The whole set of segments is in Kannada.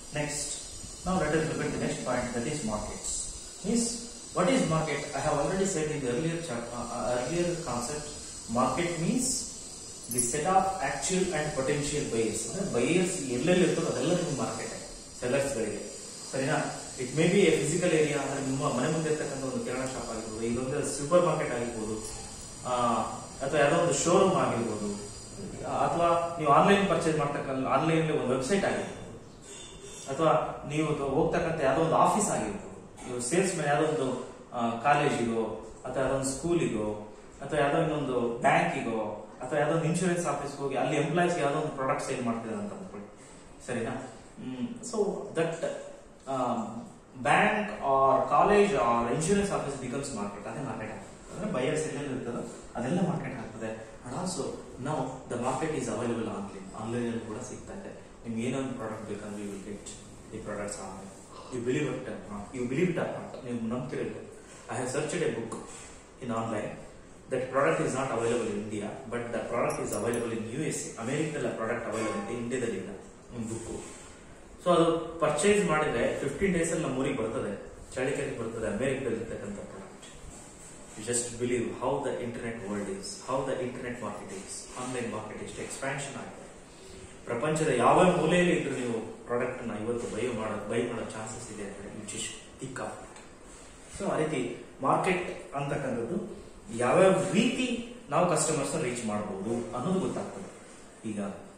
Next, now let us look at the next point that is markets. Means what is market? I have already said in the earlier chap, uh, uh, earlier concept. Market means the set of actual and potential buyers. ಅಂದ್ರೆ ಬೈಯರ್ಸ್ ಎಲ್ಲೆಲ್ಲಿ ಇರ್ತದೋ ಅದೆಲ್ಲ ನಿಮ್ಮ ಮಾರ್ಕೆಟ್ ಸೆಲ್ಲರ್ಸ್ ಗಳಿಗೆ ಸರಿನಾ it may be a physical area ಅಂದ್ರೆ ನಿಮ್ಮ ಮನೆ ಮುಂದೆ ಇರ್ತಕ್ಕಂಥ ಒಂದು ಕಿರಾಣ ಶಾಪ್ ಆಗಿರ್ಬೋದು ಇದೊಂದು ಸೂಪರ್ ಮಾರ್ಕೆಟ್ ಆಗಿರ್ಬೋದು ಆ, ಅಥವಾ ಯಾವುದೋ ಒಂದು ಶೋರೂಮ್ ಆಗಿರ್ಬೋದು ಅಥವಾ ನೀವು ಆನ್ಲೈನ್ ಪರ್ಚೇಸ್ ಮಾಡ್ತಕ್ಕಂಥ ಆನ್ಲೈನ್ ಒಂದು ವೆಬ್ಸೈಟ್ ಆಗಿರ್ಬೋದು ಅಥವಾ ನೀವು ತ- ಹೋಗ್ತಕ್ಕಂಥ ಯಾವುದೋ ಒಂದು ಆಫೀಸ್ ಆಗಿರ್ಬೋದು ನೀವು ಸೇಲ್ಸ್ ಮ್ಯಾನ್ ಯಾವುದೋ ಒಂದು ಕಾಲೇಜಿಗೋ ಅಥವಾ ಯಾವುದೋ ಒಂದು ಸ್ಕೂಲಿಗೋ ಅಥವಾ ಯಾವುದೋ ಇನ್ನೊಂದು ಬ್ಯಾಂಕಿಗೋ ಅಥವಾ ಯಾವುದೋ ಒಂದು ಇನ್ಶೂರೆನ್ಸ್ ಆಫೀಸ್ಗೆ ಹೋಗಿ ಅಲ್ಲಿ ಎಂಪ್ಲಾಯ್ಸ್ ಯಾವುದೋ ಒಂದು ಪ್ರಾಡಕ್ಟ್ ಸೇಲ್ ಮಾಡ್ತಿದ್ದಾರೆ ಅಂತ ಅಂದ್ಕೊಳ್ಳಿ ಸರಿನಾ so that bank or college or insurance office becomes market ಅದೇ ಮಾರ್ಕೆಟ್ ಆಗ್ತದೆ ಅಂದ್ರೆ ಬಯರ್ಸ್ ಎಲ್ಲೆಲ್ಲ ಇರ್ತದೋ ಅದೆಲ್ಲ ಮಾರ್ಕೆಟ್ ಆಗ್ತದೆ ಅಂಡ್ ಆಲ್ಸೋ ನಾವು the market is available online online ಅಲ್ಲಿ ಕೂಡ ಸಿಗ್ತಾ ಇದೆ ನಿಮ್ಗೆ ಏನೊಂದು ಪ್ರಾಡಕ್ಟ್ ಬೇಕಂದ್ರೆ you will get the products online you believe it you believe it up ನೀವು ನಂಬ್ತಿರಲ್ಲ I have searched a book in online that product is not available in India but the product is available in U S ಅಮೆರಿಕದಲ್ಲಿ ಪ್ರಾಡಕ್ಟ್ ಅವೈಲೇಬಲ್ ಇದೆ ಇಂಡಿಯಾದಲ್ಲಿ ಇಲ್ಲ ಒಂದು ಬುಕ್ ಸೊ ಅದು ಪರ್ಚೇಸ್ ಮಾಡಿದ್ರೆ ಫಿಫ್ಟೀನ್ ಡೇಸ್ ಅಲ್ಲಿ ನಮ್ಮ ಊರಿಗೆ ಬರ್ತದೆ ಚಳಿಕೆರೆಗೆ ಬರ್ತದೆ ಅಮೆರಿಕದಲ್ಲಿ ಇರ್ತಕ್ಕಂಥ product you just believe how the internet world is how the internet market is online market ಎಷ್ಟು ಎಕ್ಸ್ಪ್ಯಾನ್ಷನ್ ಆಗಿದೆ ಪ್ರಪಂಚದ ಯಾವ ಮೂಲೆಯಲ್ಲಿ ಇದ್ರು ನೀವು ಪ್ರಾಡಕ್ಟ್ ಅನ್ನ ಇವತ್ತು ಬೈ ಮಾಡೋ ಬೈ ಮಾಡೋ ಚಾನ್ಸಸ್ ಇದೆ ಅಂತ ಹೇಳಿ which is thick of so ಆ ರೀತಿ ಮಾರ್ಕೆಟ್ ಅಂತಕ್ಕಂಥದ್ದು ಯಾವ್ಯಾವ ರೀತಿ ನಾವು ಕಸ್ಟಮರ್ಸ್ ರೀಚ್ ಮಾಡಬಹುದು ಅನ್ನೋದು ಗೊತ್ತಾಗ್ತದೆ ಈಗ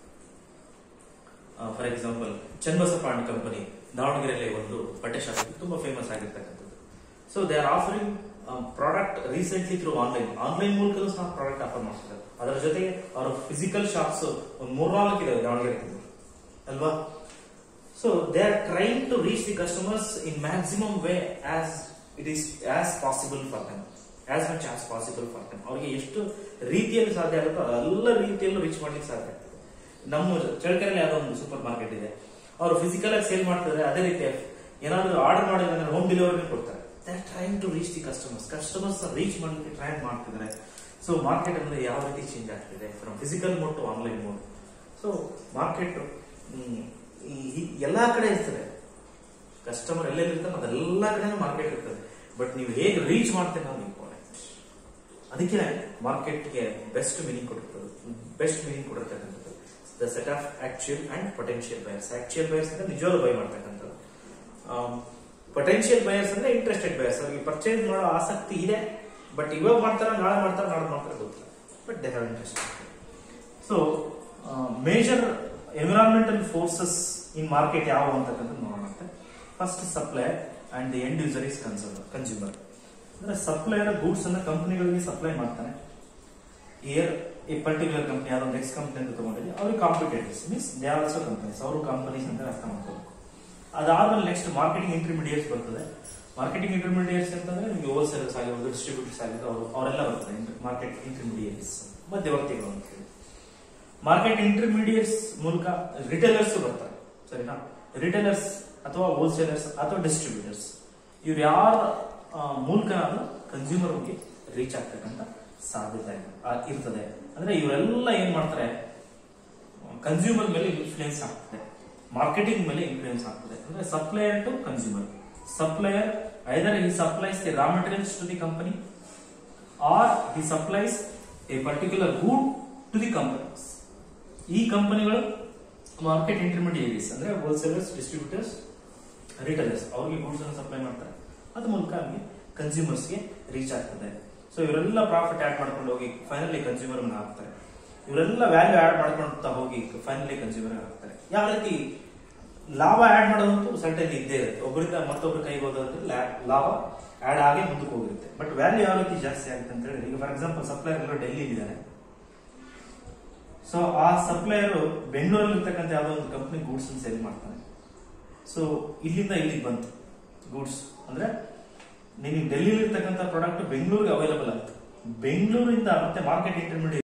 for example Channabasappa and company ದಾವಣಗೆರೆಯಲ್ಲಿ ಒಂದು ಬಟ್ಟೆ ಶಾಪ್ ಇದೆ, ತುಂಬಾ ಫೇಮಸ್ ಆಗಿರ್ತಕ್ಕಂಥದ್ದು so they are offering product recently through online online ಮೂಲಕನೂ ಸಹ ಪ್ರಾಡಕ್ಟ್ ಆಫರ್ ಮಾಡ್ತಾರೆ ಅದರ ಜೊತೆಗೆ ಅವರ ಫಿಸಿಕಲ್ ಶಾಪ್ಸ್ ಒಂದು ಮೂರ್ನಾಲ್ಕು ಇದಾವೆ ದಾವಣಗೆರೆ ಅಲ್ವಾ so they are trying to reach the customers in maximum way as it is as possible for them as much as possible for them ಅವ್ರಿಗೆ ಎಷ್ಟು ರೀತಿಯಲ್ಲಿ ಸಾಧ್ಯ ಆಗುತ್ತೋ ಎಲ್ಲ ರೀತಿಯಲ್ಲೂ ರೀಚ್ ಮಾಡ್ಲಿಕ್ಕೆ ಸಾಧ್ಯ ಆಗ್ತದೆ ನಮ್ಮ ಚಳ್ಳಕೆರೆಯಲ್ಲಿ ಯಾವುದೋ ಒಂದು ಸೂಪರ್ ಮಾರ್ಕೆಟ್ ಇದೆ ಅವರು ಫಿಸಿಕಲ್ ಆಗಿ ಸೇಲ್ ಮಾಡ್ತಾರೆ ಅದೇ ರೀತಿ ಏನಾದ್ರು ಆರ್ಡರ್ ಮಾಡಿದ್ರೆ ಹೋಮ್ ಡೆಲಿವರಿ ಕೊಡ್ತಾರೆ they are trying to reach the customers customers reach ಮಾಡಲಿಕ್ಕೆ ಟ್ರೈ ಮಾಡ್ತಿದ್ದಾರೆ ಸೊ ಮಾರ್ಕೆಟ್ ಅಂದ್ರೆ ಯಾವ ರೀತಿ ಚೇಂಜ್ ಆಗ್ತಿದೆ from physical mode to online mode so market ಎಲ್ಲಾ ಕಡೆ ಇರ್ತದೆ ಕಸ್ಟಮರ್ ಎಲ್ಲೆಲ್ಲಿ ಇರ್ತಾರೆ ಅದೆಲ್ಲ ಕಡೆ ಮಾರ್ಕೆಟ್ ಇರ್ತದೆ ಬಟ್ ನೀವು ಹೇಗೆ ರೀಚ್ ಮಾಡ್ತೇನೆ ಅನ್ನೋದು ಇಂಪಾರ್ಟೆಂಟ್ ಅದಕ್ಕೆ ಮಾರ್ಕೆಟ್ಗೆ ಬೆಸ್ಟ್ ಮೀನಿಂಗ್ ಕೊಡುತ್ತದೆ ಬೆಸ್ಟ್ ಮೀನಿಂಗ್ ಕೊಡಿರ್ತಕ್ಕಂಥದ್ದು the set of actual and potential buyers actual buyers ಅಂದ್ರೆ ನಿಜವಾದ ಬೈ ಮಾಡ್ತಕ್ಕಂಥದ್ದು ಪೊಟೆನ್ಶಿಯಲ್ ಬಯರ್ಸ್ ಅಂದ್ರೆ ಇಂಟ್ರೆಸ್ಟೆಡ್ ಬಯರ್ಸ್ ಅವ್ರಿಗೆ ಪರ್ಚೇಸ್ ಮಾಡೋ ಆಸಕ್ತಿ ಇದೆ ಬಟ್ ಇವಾಗ ಮಾಡ್ತಾರ ನಾಳೆ ಮಾಡ್ತಾರ ನಾಳೆ ಮಾಡ್ತಾರೆ ಗೊತ್ತಿಲ್ಲ but they have interest so major environmental forces in market ಯಾವ ಅಂತಕ್ಕಂಥದ್ದು ನೋಡೋಣ first supplier and the end user is consumer ಅಂದ್ರೆ ಸಪ್ಲೈಯರ್ ಗೂಡ್ಸ್ ಅನ್ನ ಕಂಪನಿಗಳಿಗೆ ಸಪ್ಲೈ ಮಾಡ್ತಾನೆ ಇಯರ್ ಈ ಪರ್ಟಿಕ್ಯುಲರ್ ಕಂಪನಿ ಯಾವ್ದೋ ನೆಕ್ಸ್ಟ್ ಕಂಪನಿ ಅಂತ ತಗೊಂಡಿದ್ದೆ ಅವ್ರಿಗೆ competitors means they are also companies ಅವರು ಕಂಪನೀಸ್ ಅಂತ ಅರ್ಥ ಮಾಡ್ಕೋಬೇಕು ಅದಾದ್ಮೇಲೆ ನೆಕ್ಸ್ಟ್ ಮಾರ್ಕೆಟಿಂಗ್ ಇಂಟರ್ಮೀಡಿಯೇಟ್ಸ್ ಬರ್ತದೆ ಮಾರ್ಕೆಟಿಂಗ್ ಇಂಟರ್ಮೀಡಿಯೇಟ್ಸ್ ಅಂತಂದ್ರೆ ನಿಮಗೆ ಹೋಲ್ಸೇಲರ್ಸ್ ಆಗಿರ್ಬೋದು ಡಿಸ್ಟ್ರಿಬ್ಯೂಟರ್ಸ್ ಆಗಿರ್ಬೋದು ಅವರು ಅವರೆಲ್ಲ ಬರ್ತದೆ ಮಾರ್ಕೆಟ್ ಇಂಟರ್ಮೀಡಿಯೇಟ್ಸ್ ಮಧ್ಯವರ್ತಿಗಳು ಅಂತ ಹೇಳಿ ಮಾರ್ಕೆಟ್ ಇಂಟರ್ಮೀಡಿಯೇಟ್ಸ್ ಮೂಲಕ ರಿಟೇಲರ್ಸ್ ಬರ್ತಾರೆ ಸರಿನಾ ರಿಟೇಲರ್ಸ್ ಅಥವಾ ಹೋಲ್ಸೇಲರ್ಸ್ ಅಥವಾ ಡಿಸ್ಟ್ರಿಬ್ಯೂಟರ್ಸ್ ಇವ್ರು ಯಾರ ಮೂಲಕನಾದ್ರೂ ಕನ್ಸ್ಯೂಮರ್ಗೆ ರೀಚ್ ಆಗ್ತಕ್ಕಂಥ ಸಾಧ್ಯತೆ ಆ, ಇರ್ತದೆ ಅಂದ್ರೆ ಇವರೆಲ್ಲ ಏನ್ ಮಾಡ್ತಾರೆ ಕನ್ಸ್ಯೂಮರ್ ಮೇಲೆ ಇನ್ಫ್ಲೂಯೆನ್ಸ್ ಆಗ್ತದೆ ಮಾರ್ಕೆಟಿಂಗ್ ಮೇಲೆ ಇನ್ಫ್ಲೂಯೆನ್ಸ್ ಆಗ್ತದೆ ಅಂದ್ರೆ supplier to consumer supplier either ಈ supplies the raw materials to the company or he supplies a particular good to the companies ಈ ಕಂಪನಿಗಳು ಮಾರ್ಕೆಟ್ ಇಂಟರ್ಮೀಡಿಯೇಟ್ಸ್ ಅಂದ್ರೆ ಹೋಲ್ಸೇಲರ್ಸ್ ಡಿಸ್ಟ್ರಿಬ್ಯೂಟರ್ಸ್ ರಿಟೇಲರ್ಸ್ ಅವ್ರಿಗೆ ಗೂಡ್ಸ್ ಅನ್ನು ಸಪ್ಲೈ ಮಾಡ್ತಾರೆ ಅದ್ರ ಮೂಲಕ ನಮಗೆ ಕನ್ಸ್ಯೂಮರ್ಸ್ಗೆ ರೀಚ್ ಆಗ್ತದೆ ಸೊ ಇವರೆಲ್ಲ ಪ್ರಾಫಿಟ್ ಆಡ್ ಮಾಡ್ಕೊಂಡು ಹೋಗಿ ಫೈನಲಿ ಕನ್ಸ್ಯೂಮರ್ ಹಾಕ್ತಾರೆ ಇವರೆಲ್ಲ ವ್ಯಾಲ್ಯೂ ಆಡ್ ಮಾಡ್ಕೊಂತ ಹೋಗಿ ಫೈನಲಿ ಕನ್ಸ್ಯೂಮರ್ ಹಾಕ್ತಾರೆ ಯಾವ ರೀತಿ ಲಾಭ ಆಡ್ ಮಾಡೋದಂತೂ ಸರ್ಟನ್ ಇದ್ದೇ ಇರುತ್ತೆ ಒಬ್ಬರಿಂದ ಮತ್ತೊಬ್ಬರ ಕೈಗೆ ಹೋದ್ರೆ ಲಾಭ ಆಡ್ ಆಗಿ ಮುಂದಕ್ಕೆ ಹೋಗಿರುತ್ತೆ ಬಟ್ ವ್ಯಾಲ್ಯೂ ಯಾವ ರೀತಿ ಜಾಸ್ತಿ ಆಗುತ್ತೆ ಅಂತ ಹೇಳಿದ್ರೆ ಈಗ ಫಾರ್ ಎಕ್ಸಾಂಪಲ್ ಸಪ್ಲೈಯರ್ ಎಲ್ಲ ಡೆಲ್ಲಿ ಇದ್ದಾರೆ ಸೊ ಆ ಸಪ್ಲೈಯರ್ ಬೆಂಗಳೂರಲ್ಲಿ ಇರ್ತಕ್ಕಂಥ ಯಾವುದೋ ಒಂದು ಕಂಪ್ನಿ ಗೂಡ್ಸ್ ಸೇಲ್ ಮಾಡ್ತಾನೆ ಸೊ ಇಲ್ಲಿಂದ ಇಲ್ಲಿಗೆ ಬಂತು ಗೂಡ್ಸ್ ಅಂದ್ರೆ ನಿಮಗೆ ಡೆಲ್ಲಿಲಿ ಇರ್ತಕ್ಕಂಥ ಪ್ರಾಡಕ್ಟ್ ಬೆಂಗಳೂರಿಗೆ ಅವೈಲಬಲ್ ಆಗುತ್ತೆ ಬೆಂಗಳೂರಿಂದ ಮತ್ತೆ ಮಾರ್ಕೆಟ್ ಇಂಟರ್ಮೀಡಿಯೇಟ್